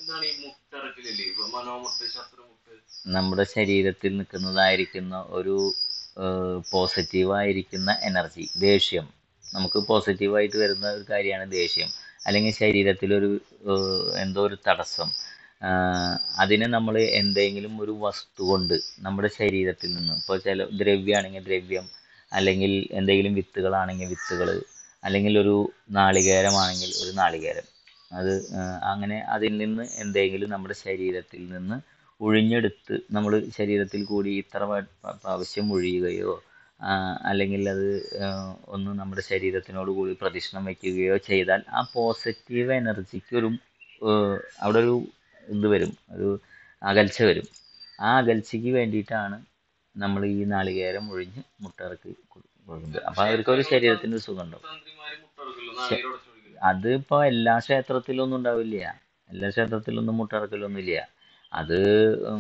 എന്താണ് ഈ മുട്ടിറക്കലില്ലേ ഇപ്പൊ മനോമുട്ട് ശത്രുമുട്ട് നമ്മുടെ ശരീരത്തിൽ നിൽക്കുന്നതായിരിക്കുന്ന ഒരു പോസിറ്റീവായിരിക്കുന്ന എനർജി ദേഷ്യം നമുക്ക് പോസിറ്റീവായിട്ട് വരുന്ന ഒരു കാര്യമാണ് ദേഷ്യം അല്ലെങ്കിൽ ശരീരത്തിലൊരു ഏഹ്, എന്തോ ഒരു തടസ്സം ആഹ്, അതിനെ നമ്മൾ എന്തെങ്കിലും ഒരു വസ്തു കൊണ്ട് നമ്മുടെ ശരീരത്തിൽ നിന്ന് ഇപ്പോൾ ചില ദ്രവ്യമാണെങ്കിൽ ദ്രവ്യം അല്ലെങ്കിൽ എന്തെങ്കിലും വിത്തുകളാണെങ്കിൽ വിത്തുകൾ അല്ലെങ്കിൽ ഒരു നാളികേരമാണെങ്കിൽ ഒരു നാളികേരം അത് ആഹ്, അങ്ങനെ അതിൽ നിന്ന് എന്തെങ്കിലും നമ്മുടെ ശരീരത്തിൽ നിന്ന് ഒഴിഞ്ഞെടുത്ത് നമ്മൾ ശരീരത്തിൽ കൂടി ഇത്ര വ- പ- പ്രാവശ്യം ഒഴിയുകയോ ആ, അല്ലെങ്കിൽ അത് ആ, ഒന്ന് നമ്മുടെ ശരീരത്തിനോട് കൂടി പ്രദക്ഷിണം വയ്ക്കുകയോ ചെയ്താൽ ആ പോസിറ്റീവ് എനർജിക്ക് ഒരു ഏഹ്, അവിടെ ഒരു ഇത് വരും ഒരു അകൽച്ച വരും ആ അകൽച്ചയ്ക്ക് വേണ്ടിയിട്ടാണ് നമ്മൾ ഈ നാളികേരം ഒഴിഞ്ഞ് മുട്ടയിറക്കി കൊടു- കൊടുക്കുന്നത് അപ്പോൾ അവർക്ക് ഒരു ശരീരത്തിന് ഒരു സുഖം ഉണ്ടാവും തന്ത്രിമാര് മുട്ടറക്കല്ലോ നാളെ ഉടച്ചൊഴിക്കല്ലോ അതിപ്പോൾ എല്ലാ ക്ഷേത്രത്തിലൊന്നും ഉണ്ടാവില്ല എല്ലാ ക്ഷേത്രത്തിലൊന്നും മുട്ടറക്കലൊന്നും ഇല്ല അത് ഉം,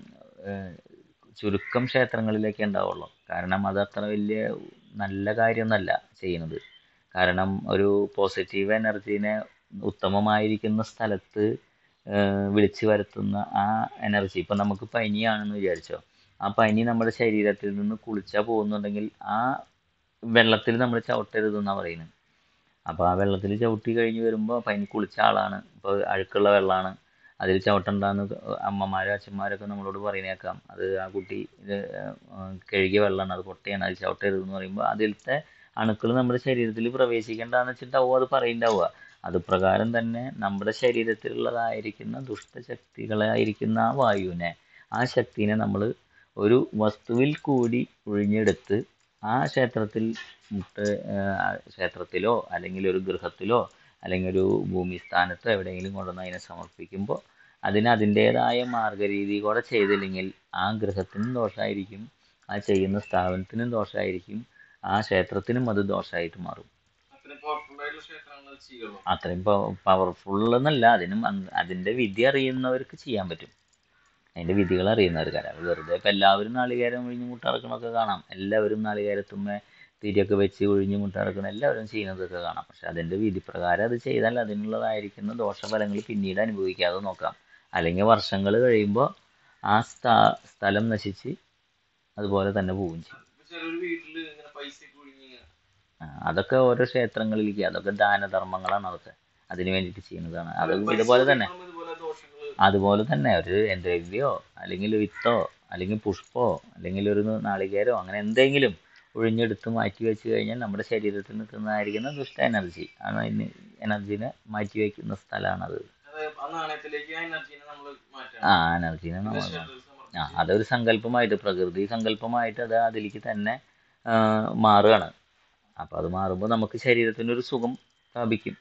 ഏഹ്, ചുരുക്കം ക്ഷേത്രങ്ങളിലൊക്കെ ഉണ്ടാവുള്ളൂ കാരണം അത് അത്ര വലിയ നല്ല കാര്യമൊന്നല്ല ചെയ്യുന്നത് കാരണം ഒരു പോസിറ്റീവ് എനർജീനെ ഉത്തമമായിരിക്കുന്ന സ്ഥലത്ത് ഏഹ്, വിളിച്ചു വരുത്തുന്ന ആ എനർജി ഇപ്പം നമുക്ക് പനിയാണെന്ന് വിചാരിച്ചോ ആ പനി നമ്മുടെ ശരീരത്തിൽ നിന്ന് കുളിച്ചാൽ പോകുന്നുണ്ടെങ്കിൽ ആ വെള്ളത്തിൽ നമ്മൾ ചവിട്ടരുതെന്നാണ് പറയുന്നത് അപ്പോൾ ആ വെള്ളത്തിൽ ചവിട്ടി കഴിഞ്ഞ് വരുമ്പോൾ പനി കുളിച്ച ആളാണ് ഇപ്പോൾ അഴുക്കുള്ള വെള്ളമാണ് അതിൽ ചവിട്ടണ്ടെന്ന് അമ്മമാരും അച്ഛന്മാരൊക്കെ നമ്മളോട് പറയുന്നേക്കാം അത് ആ കുട്ടി ഇത് ഏഹ് കഴുകിയ വെള്ളമാണ് അത് പൊട്ടയാണ് അത് ചവിട്ടരുതെന്ന് പറയുമ്പോൾ അതിലത്തെ അണുക്കൾ നമ്മുടെ ശരീരത്തിൽ പ്രവേശിക്കേണ്ടെന്ന് വെച്ചിട്ടാവും അത് പറയുണ്ടാവുക അത് പ്രകാരം തന്നെ നമ്മുടെ ശരീരത്തിലുള്ളതായിരിക്കുന്ന ദുഷ്ടശക്തികളായിരിക്കുന്ന ആ വായുവിനെ ആ ശക്തിനെ നമ്മൾ ഒരു വസ്തുവിൽ കൂടി ഒഴിഞ്ഞെടുത്ത് ആ ക്ഷേത്രത്തിൽ മുട്ട് ആ ക്ഷേത്രത്തിലോ അല്ലെങ്കിൽ ഒരു ഗൃഹത്തിലോ അല്ലെങ്കിൽ ഒരു ഭൂമി സ്ഥാനത്തോ എവിടെയെങ്കിലും കൊണ്ടുവന്ന് അതിനെ സമർപ്പിക്കുമ്പോൾ അതിന് അതിൻ്റേതായ മാർഗരീതി കൂടെ ചെയ്തില്ലെങ്കിൽ ആ ഗൃഹത്തിനും ദോഷമായിരിക്കും ആ ചെയ്യുന്ന സ്ഥാപനത്തിനും ദോഷമായിരിക്കും ആ ക്ഷേത്രത്തിനും അത് ദോഷമായിട്ട് മാറും അത്രയും പവർഫുൾ ആയിട്ടുള്ള ക്ഷേത്രങ്ങൾ അത് ചെയ്യുള്ളൂ അത്രയും പവർഫുൾ എന്നല്ല അതിനും അന്ത- അതിൻ്റെ വിധി അറിയുന്നവർക്ക് ചെയ്യാൻ പറ്റും അതിൻ്റെ വിധികൾ അറിയുന്നവർക്കാണ് വെറുതെ ഇപ്പം എല്ലാവരും നാളികേരം ഒഴിഞ്ഞ് മുട്ടറക്കണമൊക്കെ കാണാം എല്ലാവരും നാളികേരത്തുമ്മേ തിരിയൊക്കെ വെച്ച് ഒഴിഞ്ഞ് മുട്ടറക്കണം എല്ലാവരും ചെയ്യുന്നതൊക്കെ കാണാം പക്ഷെ അതിൻ്റെ വിധി പ്രകാരം അത് ചെയ്താൽ അതിനുള്ളതായിരിക്കുന്ന ദോഷഫലങ്ങൾ പിന്നീട് അനുഭവിക്കാതെ നോക്കാം അല്ലെങ്കിൽ വർഷങ്ങൾ കഴിയുമ്പോൾ ആ സ്ഥാ സ്ഥലം നശിച്ച് അതുപോലെ തന്നെ പോവുകയും ചെയ്യും ഇപ്പൊ ചിലര് വീട്ടില് ഇങ്ങനെ പൈസ കുഴിഞ്ഞ് ഇങ്ങനെ ആ, അതൊക്കെ ഓരോ ക്ഷേത്രങ്ങളിലേക്ക് അതൊക്കെ ദാനധർമ്മങ്ങളാണ് അതൊക്കെ അതിന് വേണ്ടിയിട്ട് ചെയ്യുന്നതാണ് അത് പൈസ ഇതുപോലെ തന്നെ കൊടുക്കുമ്പോ ഇതുപോലെ ദോഷങ്ങള് അതുപോലെ തന്നെ ഒരു ദ്രവ്യോ അല്ലെങ്കിൽ വിത്തോ അല്ലെങ്കിൽ പുഷ്പോ അല്ലെങ്കിൽ ഒരു നാളികേരോ അങ്ങനെ എന്തെങ്കിലും ഒഴിഞ്ഞെടുത്ത് മാറ്റി വെച്ച് കഴിഞ്ഞാൽ നമ്മുടെ ശരീരത്തിൽ നിൽക്കുന്നതായിരിക്കുന്ന ദുഷ്ട എനർജി ആണ് അതിന് എനർജീനെ മാറ്റി വയ്ക്കുന്ന സ്ഥലമാണത് അത് ആ നാണയത്തിലേക്ക് ആ എനർജീനെ നമ്മൾ മാറ്റണം ആ എനർജീനെ നമ്മൾ ക്ഷേത്രത്തിൽ ആ സമർപ്പിച്ച് അതൊരു സങ്കല്പമായിട്ട് പ്രകൃതി സങ്കല്പമായിട്ട് അത് അതിലേക്ക് തന്നെ ആ, മാറുകയാണ് അപ്പോൾ അത് മാറുമ്പോൾ നമുക്ക് ശരീരത്തിനൊരു സുഖം പ്രാപിക്കും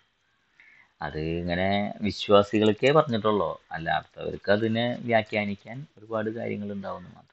അത് ഇങ്ങനെ വിശ്വാസികൾക്കേ പറഞ്ഞിട്ടുള്ളൂ അല്ലാത്തവർക്ക് അതിനെ വ്യാഖ്യാനിക്കാൻ ഒരുപാട് കാര്യങ്ങൾ ഉണ്ടാവുന്നു മാത്രം